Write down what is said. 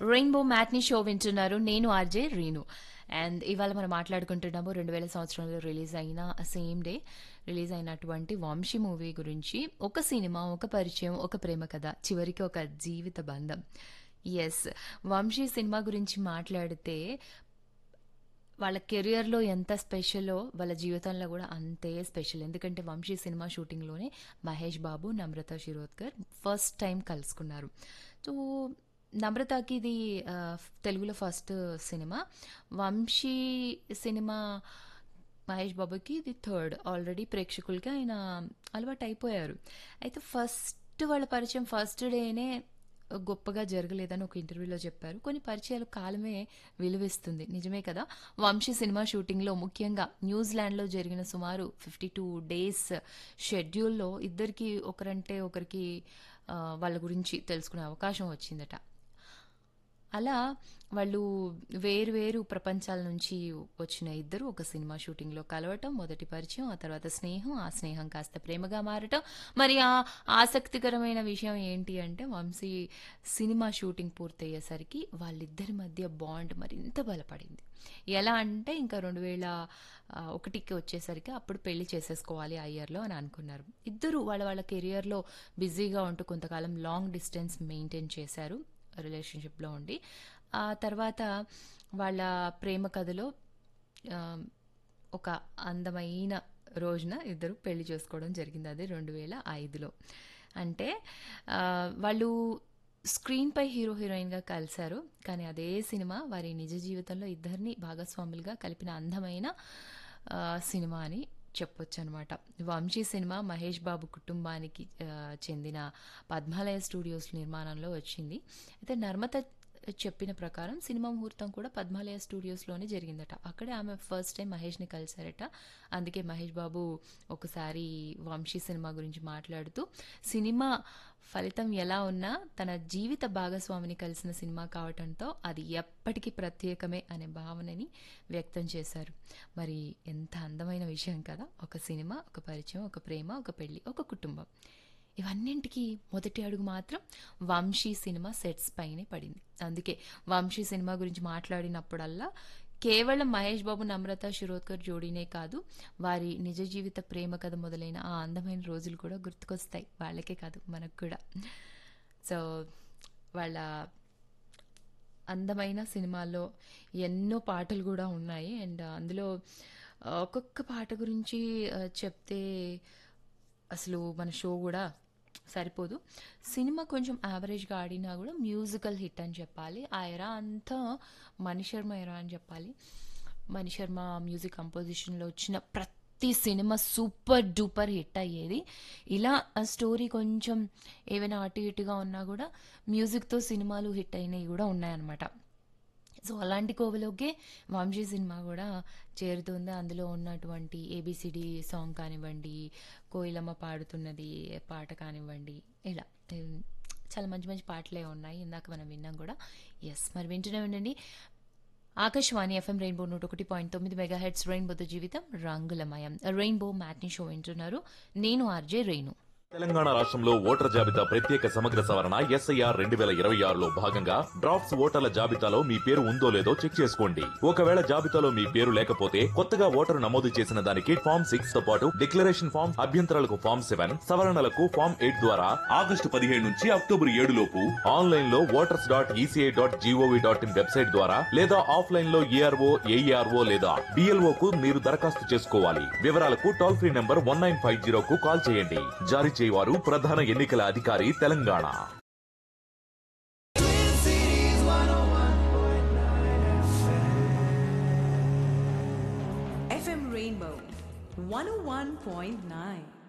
Rainbow matinee show వింటున్నారు నేను RJ Reenu and ఇవాళ మనం మాట్లాడుకుంటున్నాము రెండు వేల సంవత్సరంలో రిలీజ్ అయిన సేమ్ డే రిలీజ్ అయినటువంటి వంశీ మూవీ గురించి ఒక సినిమా ఒక పరిచయం ఒక ప్రేమ కథ చివరికి ఒక జీవిత బంధం ఎస్ వంశీ సినిమా గురించి మాట్లాడితే వాళ్ళ కెరియర్లో ఎంత స్పెషలో వాళ్ళ జీవితంలో కూడా అంతే స్పెషల్ ఎందుకంటే వంశీ సినిమా షూటింగ్లోనే మహేష్ బాబు నమ్రత శిరోద్కర్ ఫస్ట్ టైం కలుసుకున్నారు సో నమ్రతకి ఇది ఆ, తెలుగులో first cinema Vamsi cinema Mahesh బాబుకి ఇది థర్డ్ ఆల్రెడీ ప్రేక్షకులకి ఆయన అలవాటు అయిపోయారు అయితే ఫస్ట్ వాళ్ళ పరిచయం ఫస్ట్ డేనే గొప్పగా జరగలేదని ఒక ఇంటర్వ్యూలో చెప్పారు కొన్ని పరిచయాలు కాలమే విలువిస్తుంది నిజమే కదా వంశీ సినిమా షూటింగ్లో ముఖ్యంగా న్యూజిలాండ్లో జరిగిన సుమారు ఫిఫ్టీ టూ డేస్ షెడ్యూల్లో ఇద్దరికి ఒకరంటే ఒకరికి ఆ, వాళ్ళ గురించి తెలుసుకునే అవకాశం వచ్చిందట అలా వాళ్ళు వేరు వేరు ప్రపంచాల నుంచి వచ్చిన ఇద్దరు ఒక సినిమా షూటింగ్లో కలవటం మొదటి పరిచయం ఆ తర్వాత స్నేహం ఆ స్నేహం కాస్త ప్రేమగా మారటం మరి ఆ ఆసక్తికరమైన విషయం ఏంటి అంటే వంశీ సినిమా షూటింగ్ పూర్తయ్యేసరికి వాళ్ళిద్దరి మధ్య బాండ్ మరింత బలపడింది ఎలా అంటే ఇంకా రెండు వేల ఆ, ఒకటికి వచ్చేసరికి అప్పుడు పెళ్లి చేసేసుకోవాలి ఆ ఇయర్లో అని అనుకున్నారు ఇద్దరు వాళ్ళ వాళ్ళ కెరియర్లో బిజీగా ఉంటూ కొంతకాలం లాంగ్ డిస్టెన్స్ మెయింటైన్ చేశారు రిలేషన్షిప్లో ఉండి ఆ తర్వాత వాళ్ళ ప్రేమ కథలో ఆ, ఒక అందమైన రోజున ఇద్దరు పెళ్లి చేసుకోవడం జరిగింది అది రెండు వేల ఐదులో అంటే ఆ, వాళ్ళు స్క్రీన్పై హీరో హీరోయిన్గా కలిశారు కానీ అదే సినిమా వారి నిజ జీవితంలో ఇద్దరిని భాగస్వాములుగా కలిపిన అందమైన ఆ, సినిమా అని చెప్పొచ్చు అనమాట వంశీ సినిమా మహేష్ బాబు కుటుంబానికి ఆ, చెందిన పద్మాలయ స్టూడియోస్ నిర్మాణంలో వచ్చింది అయితే నర్మత చెప్పిన ప్రకారం సినిమా ముహూర్తం కూడా పద్మాలయ స్టూడియోస్లోనే జరిగిందట అక్కడే ఆమె ఫస్ట్ టైం మహేష్ని కలిశారట అందుకే మహేష్ బాబు ఒకసారి వంశీ సినిమా గురించి మాట్లాడుతూ సినిమా ఫలితం ఎలా ఉన్నా తన జీవిత భాగస్వామిని కలిసిన సినిమా కావటంతో అది ఎప్పటికీ ప్రత్యేకమే అనే భావనని వ్యక్తం చేశారు మరి ఎంత అందమైన విషయం కదా ఒక సినిమా ఒక పరిచయం ఒక ప్రేమ ఒక పెళ్లి ఒక కుటుంబం ఇవన్నింటికి మొదటి అడుగు మాత్రం వంశీ సినిమా సెట్స్ పైనే పడింది అందుకే వంశీ సినిమా గురించి మాట్లాడినప్పుడల్లా కేవలం మహేష్ బాబు నమ్రత శిరోద్కర్ జోడీనే కాదు వారి నిజ జీవిత ప్రేమ కథ మొదలైన ఆ అందమైన రోజులు కూడా గుర్తుకొస్తాయి వాళ్ళకే కాదు మనకు కూడా సో వాళ్ళ అందమైన సినిమాల్లో ఎన్నో పాటలు కూడా ఉన్నాయి అండ్ అందులో ఒక్కొక్క పాట గురించి ఆ, చెప్తే అసలు మన షో కూడా సరిపోదు సినిమా కొంచెం యావరేజ్గా ఆడినా కూడా మ్యూజికల్ హిట్ అని చెప్పాలి ఆ ఎరా అంతా మణి శర్మ ఎరా అని చెప్పాలి మణి శర్మ మ్యూజిక్ కంపోజిషన్లో వచ్చిన ప్రతి సినిమా సూపర్ డూపర్ హిట్ అయ్యేది ఇలా ఆ స్టోరీ కొంచెం ఏవైనా అటు ఇటుగా ఉన్నా కూడా మ్యూజిక్తో సినిమాలు హిట్ అయినవి కూడా ఉన్నాయన్నమాట సో అలాంటి కోవలోకే వంశీ సినిమా కూడా చేరుతుంది అందులో ఉన్నటువంటి ఏబిసిడి సాంగ్ కానివ్వండి కోయిలమ్మ పాడుతున్నది పాట కానివ్వండి ఇలా ఉమ్, చాలా మంచి మంచి పాటలే ఉన్నాయి ఇందాక మనం విన్నాం కూడా ఎస్ మరి వింటూనే ఉండండి ఆకాశవాణి ఎఫ్ఎం రెయిన్బో నూట ఒకటి పాయింట్ తొమ్మిది మెగా హెడ్స్ రెయిన్బోతో జీవితం రంగులమయం రెయిన్బో మ్యాట్ని షో వింటున్నారు నేను ఆర్జే రేణు తెలంగాణ రాష్ట్రంలో ఓటర్ జాబితా ప్రత్యేక సమగ్ర సవరణ ఎస్ఐఆర్ రెండు వేల ఇరవై ఆరులో భాగంగా డ్రాఫ్ట్స్ ఓటర్ల జాబితాలో మీ పేరు ఉందో లేదో చెక్ చేసుకోండి ఒకవేళ జాబితాలో మీ పేరు లేకపోతే కొత్తగా ఓటరు నమోదు చేసిన దానికి ఫామ్ సిక్స్ తో పాటు డిక్లరేషన్ ఫామ్ అభ్యంతరాలకు ఫామ్ సెవెన్ సవరణలకు ఫామ్ ఎయిట్ ద్వారా ఆగస్టు పదిహేడు నుంచి అక్టోబర్ ఏడు లోపు ఆన్లైన్ లో voters dot ECI dot GOV dot in website ద్వారా లేదా ఆఫ్లైన్ లో ఏఆర్ఓ ఏఈఆర్ఓ లేదా బిఎల్ఓ కు మీరు దరఖాస్తు చేసుకోవాలి వివరాలకు toll free number one nine five zero కు కాల్ చేయండి జారీ చేయవారు ప్రధాన ఎన్నికల అధికారి తెలంగాణ FM Rainbow 101.9.